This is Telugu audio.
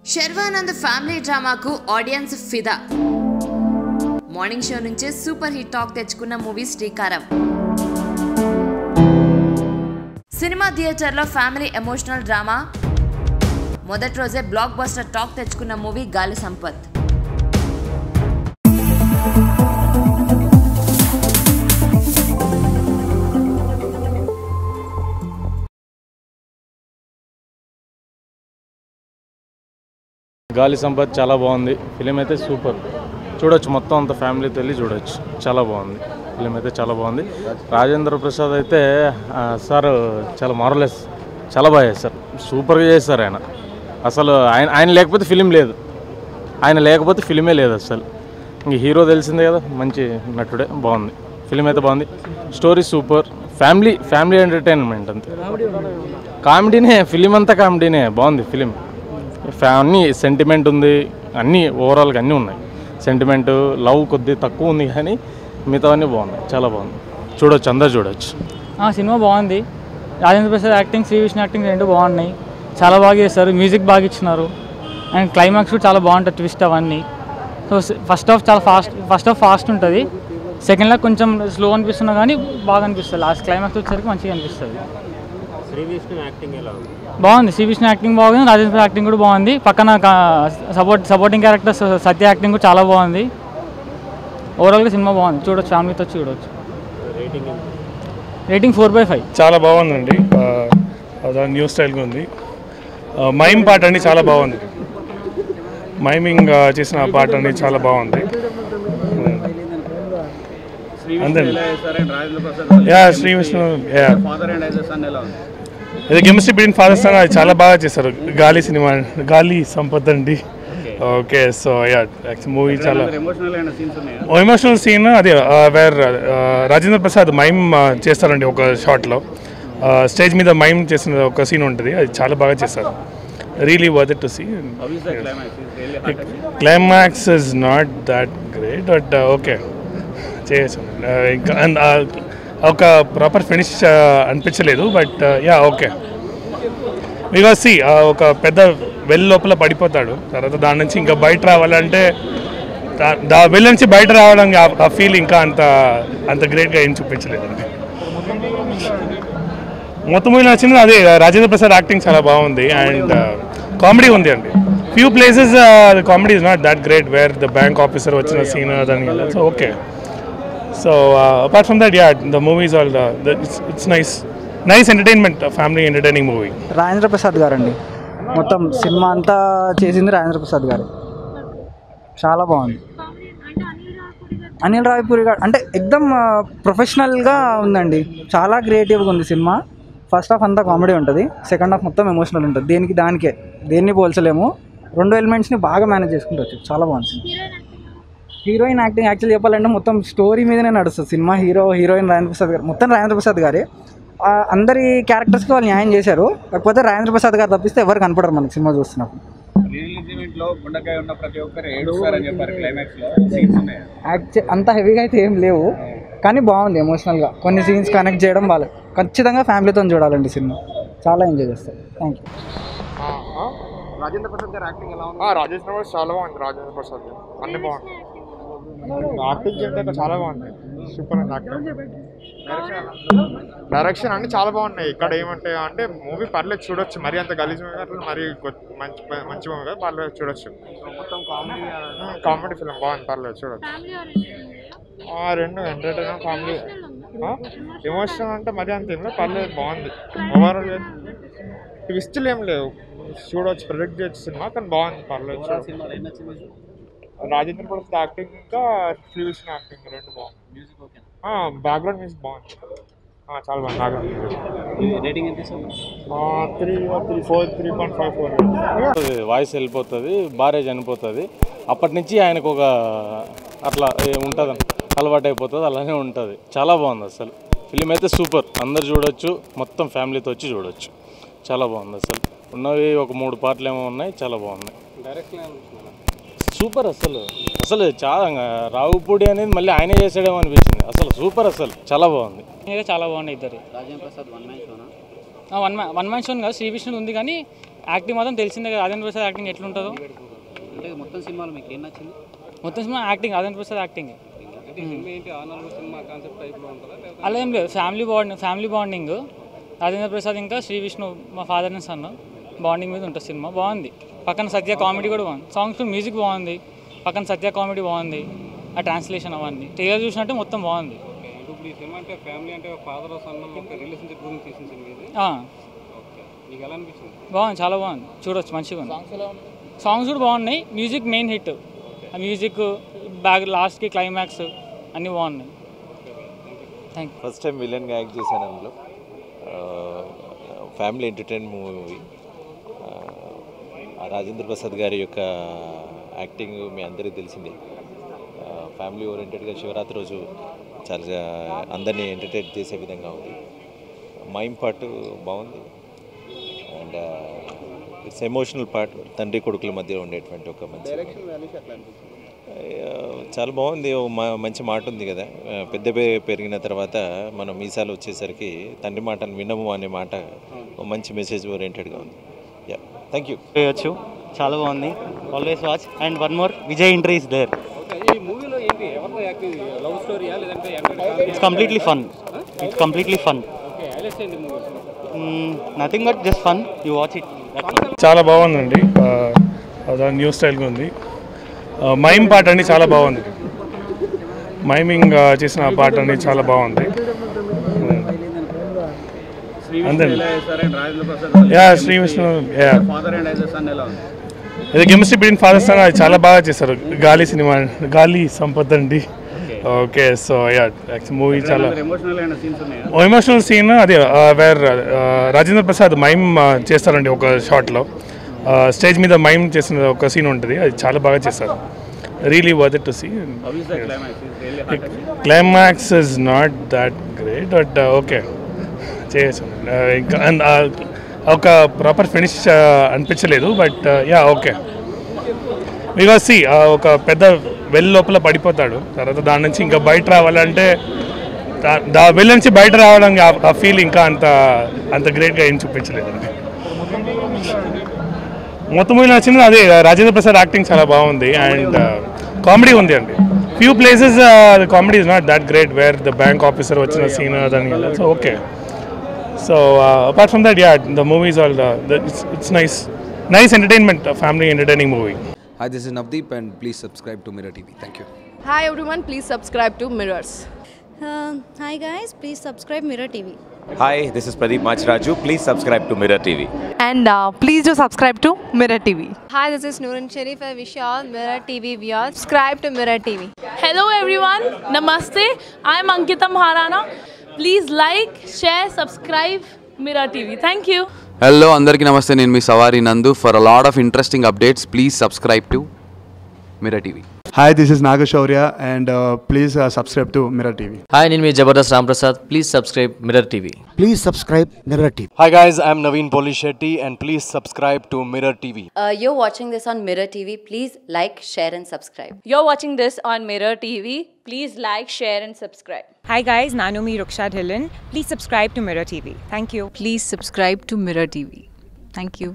శర్వానంద్ ఫ్యామిలీ డ్రామాకు ఆడియన్స్ ఫిదా మార్నింగ్ షో నుంచే సూపర్ హిట్ టాక్ తెచ్చుకున్న మూవీ శ్రీకారం సినిమా థియేటర్లో ఫ్యామిలీ ఎమోషనల్ డ్రామా మొదటి రోజే బ్లాక్ బస్టర్ టాక్ తెచ్చుకున్న మూవీ గాలి సంపత్ గాలి సంపత్ చాలా బాగుంది ఫిలిం అయితే సూపర్ చూడొచ్చు మొత్తం అంత ఫ్యామిలీతో వెళ్ళి చూడొచ్చు చాలా బాగుంది ఫిలిం అయితే చాలా బాగుంది రాజేంద్ర ప్రసాద్ అయితే ఆ, సార్ చాలా మారలెస్ చాలా బాగా చేశారు సూపర్గా చేశారు ఆయన అసలు ఆయన ఆయన లేకపోతే ఫిలిం లేదు ఆయన లేకపోతే ఫిలిమే లేదు అసలు ఇంక హీరో తెలిసిందే కదా మంచి నటుడే బాగుంది ఫిలిం అయితే బాగుంది story super family family entertainment అంతే కామెడీనే ఫిలిం అంతా కామెడీనే బాగుంది ఫిలిం ఫ్యా- అన్నీ సెంటిమెంట్ ఉంది అన్నీ ఓవరాల్గా అన్నీ ఉన్నాయి సెంటిమెంట్ లవ్ కొద్ది తక్కువ ఉంది కానీ మిగతావన్నీ బాగున్నాయి చాలా బాగుంది చూడొచ్చు అందరు చూడొచ్చు ఆ, సినిమా బాగుంది రాజేంద్ర ప్రసాద్ యాక్టింగ్ శ్రీ విష్ణు యాక్టింగ్ రెండు బాగున్నాయి చాలా బాగా చేస్తారు మ్యూజిక్ బాగా ఇచ్చినారు అండ్ క్లైమాక్స్ కూడా చాలా బాగుంటుంది ట్విస్ట్ అవన్నీ సో ఫస్ట్ హాఫ్ చాలా ఫాస్ట్ ఫస్ట్ హాఫ్ ఫాస్ట్ ఉంటుంది సెకండ్ హాఫ్ కొంచెం స్లో అనిపిస్తున్నా కానీ బాగా అనిపిస్తుంది లాస్ట్ క్లైమాక్స్ వచ్చేసరికి మంచిగా అనిపిస్తుంది బాగుంది శ్రీ విష్ణు యాక్టింగ్ బాగుంది రాజేంద్ర ప్రసాద్ యాక్టింగ్ కూడా బాగుంది పక్కన support supporting characters Satya acting కూడా చాలా బాగుంది ఓవరాల్గా సినిమా బాగుంది చూడొచ్చు ఫ్యామిలీతో చూడొచ్చు రేటింగ్ ఫోర్ బై ఫైవ్ చాలా బాగుందండి ఆ, అదా న్యూ స్టైల్గా ఉంది ఆ, మైమ్ పాట అండి చాలా బాగుంది మైమింగ్ ఆ, చేసిన పాట అండి చాలా బాగుంది అంతే యా శ్రీ విష్ణు యా ఇది కెమిస్ట్రీ బిట్వీన్ ఫాదర్స్ అని అది చాలా బాగా చేశారు గాలి సినిమా గాలి సంపత్ అండి ఓకే సో యా మూవీ చాలా ఎమోషనల్ సీన్ అదే వేర్ రాజేంద్ర ప్రసాద్ మైమ్ ఆ, చేస్తారండి ఒక షాట్లో స్టేజ్ మీద మైమ్ చేసిన ఒక సీన్ ఉంటుంది అది చాలా బాగా చేస్తారు really worth to see climax is not that great but okay చేయొచ్చు ఆ, ఇంకా and, ఆ, ఒక ప్రాపర్ ఫినిష్ అనిపించలేదు బట్ యా ఓకే బికాస్ సి ఒక పెద్ద వెల్ లోపల పడిపోతాడు తర్వాత దాని నుంచి ఇంకా బయట రావాలంటే దా- దా వెల్ నుంచి బయట రావడం ఆ- ఆ ఫీల్ ఇంకా అంత అంత గ్రేట్గా ఏం చూపించలేదు మొత్తం మూవీ నచ్చింది అదే రాజేంద్ర ప్రసాద్ యాక్టింగ్ చాలా బాగుంది అండ్ కామెడీ ఉంది అండి few places comedy is not that great where the bank officer వచ్చిన సీన్ దాని so okay so apart from that yeah the movies all it's nice nice entertainment family entertaining movie Rajendra Prasad garu అండి మొత్తం సినిమా అంతా చేసింది రాజేంద్ర ప్రసాద్ గారు చాలా బాగుంది అనిల్ రావిపూరి గారు అంటే ఎక్దమ్ ప్రొఫెషనల్గా ఉందండి చాలా క్రియేటివ్గా ఉంది సినిమా ఫస్ట్ హాఫ్ అంతా కామెడీ ఉంటుంది సెకండ్ హాఫ్ మొత్తం ఎమోషనల్ ఉంటుంది దేనికి దానికే దేన్ని పోల్చలేము రెండు ఎలిమెంట్స్ని బాగా మేనేజ్ చేసుకుంటూ వచ్చు చాలా బాగుంది సినిమా హీరోయిన్ యాక్టింగ్ యాక్చువల్ చెప్పాలంటే మొత్తం స్టోరీ మీదనే నడుస్తుంది సినిమా హీరో హీరోయిన్ రాజేంద్ర ప్రసాద్ గారు మొత్తం రాజేంద్ర ప్రసాద్ గారే ఆ, అందరి క్యారెక్టర్స్కి వాళ్ళు న్యాయం చేశారు కాకపోతే రాజేంద్ర ప్రసాద్ గారు తప్పిస్తే ఎవరు కనపడరు మనకి సినిమా చూస్తున్నప్పుడు లో గుండకాయ ఉన్న ప్రతి ఒక్కరు ఏడుస్తారని చెప్పారు క్లైమాక్స్ లో సీన్స్ ఉన్నాయి యాక్చు అంత హెవీగా అయితే ఏం లేవు కానీ బాగుంది ఎమోషనల్గా కొన్ని సీన్స్ కనెక్ట్ చేయడం బాగాలేదు ఖచ్చితంగా ఫ్యామిలీతో చూడాలండి సినిమా చాలా ఎంజాయ్ చేస్తారు థ్యాంక్ యూ రాజేంద్ర ప్రసాద్ గారు యాక్టింగ్ ఎలా ఉంది రాజేంద్ర ప్రసాద్ చాలా బాగుంది రాజేంద్ర ప్రసాద్ అన్ని బాగుంది యాక్టింగ్ చేస్తే చాలా బాగుంది సూపర్ ఉంది యాక్టింగ్ డైరెక్షన్ అన్ని చాలా బాగున్నాయి ఇక్కడ ఏమంటే అంటే మూవీ పర్లేదు చూడొచ్చు మరి అంత గలీజ్ మూవీ అట్లా మరి కొ- మంచి మంచి మూవీ కదా పర్లేదు చూడొచ్చు మొత్తం కామెడీ కామెడీ ఫిల్మ్ బాగుంది పర్లేదు చూడొచ్చు ఆ, రెండు ఎంటర్టైన్ ఫ్యామిలీ ఎమోషనల్ అంటే మరి అంత ఏం లేదు పర్లేదు బాగుంది ఓవరాల్ ట్విస్టులు ఏం లేవు చూడవచ్చు ప్రిడిక్ట్ చేయొచ్చు సినిమా కానీ బాగుంది పర్లేదు చూడొచ్చు. రాజేంద్ర ప్రసాద్ యాక్టింగ్ ఇంకా శ్రీ విష్ణు యాక్టింగ్ రెండు బాగుంది మ్యూజిక్ ఓకే బ్యాక్గ్రౌండ్ మ్యూజిక్ బాగుంది ఆ, చాలా బాగుంది బ్యాక్గ్రౌండ్ మ్యూజిక్ రేటింగ్ ఎంత ఇస్తారు three three four three point five four voice వెళ్ళిపోతుంది భార్య చనిపోతుంది అప్పటి నుంచి ఆయనకు ఒక అట్లా ఉంటుంది అలవాటు అయిపోతుంది అలానే ఉంటుంది చాలా బాగుంది అసలు ఫిలిం అయితే సూపర్ అందరు చూడొచ్చు మొత్తం ఫ్యామిలీతో వచ్చి చూడొచ్చు చాలా బాగుంది అసలు ఉన్నవి ఒక మూడు పాటలు ఏమో ఉన్నాయి చాలా బాగున్నాయి సూపర్ అసలు అసలు చాలా రావుపూడి అనేది మళ్ళీ ఆయనే చేసాడేమో అనిపించింది అసలు సూపర్ అసలు చాలా బాగుంది చాలా బాగున్నాయి ఇద్దరు రాజేంద్ర ప్రసాద్ వన్ మ్యాన్ షోనా వన్ మ్యాన్ వన్ మ్యాన్ షోన్ కాదు శ్రీ విష్ణుది ఉంది కానీ యాక్టింగ్ మాత్రం తెలిసిందే కదా రాజేంద్ర ప్రసాద్ యాక్టింగ్ ఎట్లుంటుందో అంటే మొత్తం సినిమాలో మీకు ఏం నచ్చింది మొత్తం సినిమా యాక్టింగ్ రాజేంద్ర ప్రసాద్ యాక్టింగ్ అంటే సినిమా ఏంటి ఆ నాలుగు సినిమా కాన్సెప్ట్ టైప్లో ఉంటుందా లేదా అలా ఏం లేదు family bonding family bonding Rajendra Prasad ఇంకా శ్రీ విష్ణు మా ఫాదర్ అండ్ సన్ బాండింగ్ మీద ఉంటుంది సినిమా బాగుంది పక్కన సత్య కామెడీ కూడా బాగుంది సాంగ్స్ మ్యూజిక్ బాగుంది పక్కన సత్య కామెడీ బాగుంది ఆ ట్రాన్స్లేషన్ అవన్నీ ట్రైలర్ చూసినట్టే మొత్తం బాగుంది ఓకే అంటే ఇప్పుడు ఈ సినిమా అంటే ఫ్యామిలీ అంటే ఫాదర్ సన్ ఒక రిలేషన్షిప్ గురించి తీసిన సినిమా ఇది ఆ, ఓకే మీకు ఎలా అనిపించింది బాగుంది చాలా బాగుంది చూడొచ్చు మంచిగా ఉంది సాంగ్స్ కూడా బాగున్నాయి మ్యూజిక్ మెయిన్ హిట్ ఆ మ్యూజిక్ బ్యాక్ లాస్ట్కి క్లైమాక్స్ అన్నీ బాగున్నాయి థ్యాంక్ యూ ఫస్ట్ టైం విలన్గా యాక్ట్ చేశాను అందులో family entertain movie Rajendra Prasad గారి యొక్క యాక్టింగ్ మీ అందరికీ తెలిసిందే ఫ్యామిలీ ఓరియంటెడ్గా శివరాత్రి రోజు చాలా అందరినీ ఎంటర్టైన్ చేసే విధంగా ఉంది మైమ్ పార్ట్ బాగుంది అండ్ ఇట్స్ ఎమోషనల్ పార్ట్ తండ్రి కొడుకుల మధ్య ఉండేటువంటి ఒక మంచి ఆ, చాలా బాగుంది ఓ మా- మంచి మాట ఉంది కదా ఆ, పెద్ద పె- పెరిగిన తర్వాత మనం మీసాలు వచ్చేసరికి తండ్రి మాటను వినము అనే మాట ఓ మంచి మెసేజ్ ఓరియంటెడ్గా ఉంది యా థ్యాంక్ యూ చేయొచ్చు చాలా బాగుంది always watch and one more Vijay entry is there okay ఈ మూవీలో ఏంటి ఎవరితో యాక్టింగ్ లవ్ స్టోరీయా లేదంటే it's completely fun it's completely fun okay highlights ఏంటి movie nothing but just fun you watch it చాలా బాగుందండి న్యూ స్టైల్గా ఉంది ఆ, మైమ్ పాట అని చాలా బాగుంది మైమింగ్ ఆ, చేసిన ఆ పాట అని చాలా బాగుంది అంతే సరే Rajendra Prasad yeah Sri Vishnu yeah father and as son ఎలా ఉంది ఇది కెమిస్ట్రీ బిట్వీన్ ఫాదర్స్ అని అది చాలా బాగా చేశారు గాలి సినిమా గాలి సంపత్ అండి ఓకే సో యా మూవీ చాలా ఎమోషనల్ అయిన సీన్స్ ఉన్నాయా ఓ ఎమోషనల్ సీన్ అదే వేర్ రాజేంద్ర ప్రసాద్ మైమ్ ఆ, చేస్తారండి ఒక షాట్లో స్టేజ్ మీద మైమ్ చేసిన ఒక సీన్ ఉంటుంది అది చాలా బాగా చేస్తారు really worth to see how is the climax is really heart climax is not that great but okay చేయొచ్చు Uh, ఇంకా and, uh, ఒక ప్రాపర్ ఫినిష్ అనిపించలేదు బట్ యా ఓకే బికాస్ సి ఒక పెద్ద వెల్ లోపల పడిపోతాడు తర్వాత దాని నుంచి ఇంకా బయట రావాలంటే దా- దా వెల్ నుంచి బయట రావడానికి ఆ- ఆ ఫీల్ ఇంకా అంత అంత గ్రేట్గా ఏం చూపించలేదండి మొత్తం మీద నచ్చింది అదే రాజేంద్ర ప్రసాద్ యాక్టింగ్ చాలా బాగుంది అండ్ కామెడీ ఉంది అండి few places comedy is not that great where the bank officer వచ్చిన సీన్ దాని so okay so apart from that yeah the movies all it's nice nice entertainment family entertaining movie Hi, this is Navdeep, and please subscribe to Mirror TV. Thank you. Hi everyone, please subscribe to Mirrors. Uh, hi guys, please subscribe Mirror TV. Hi, this is Pradeep Machraju. Please subscribe to Mirror TV. And uh, please do subscribe to Mirror TV. Hi, this is Noorun Sharif. I wish you all Mirror TV viewers subscribe to Mirror TV. Hello everyone, Namaste. I'm Ankita Maharana. Please like, share, subscribe Mirror TV. Thank you. Hello అందరికీ నమస్తే నేను మీ Savari Nandu for a lot of interesting updates please subscribe to Mirror TV Hi, this is Nagashaurya, and uh, please uh, subscribe to Mirror TV. Hi నేను మీ Jabardasth Ramprasad please subscribe Mirror TV Please subscribe Mirror TV. Hi guys, I'm Naveen Polishetty and please subscribe to Mirror TV. Uh, you're watching this on Mirror TV. Please like, share, and subscribe. You're watching this on Mirror TV. Please like, share, and subscribe. Hi guys, Nanumi Ruksha Dhillon. Please subscribe to Mirror TV. Thank you. Please subscribe to Mirror TV. Thank you.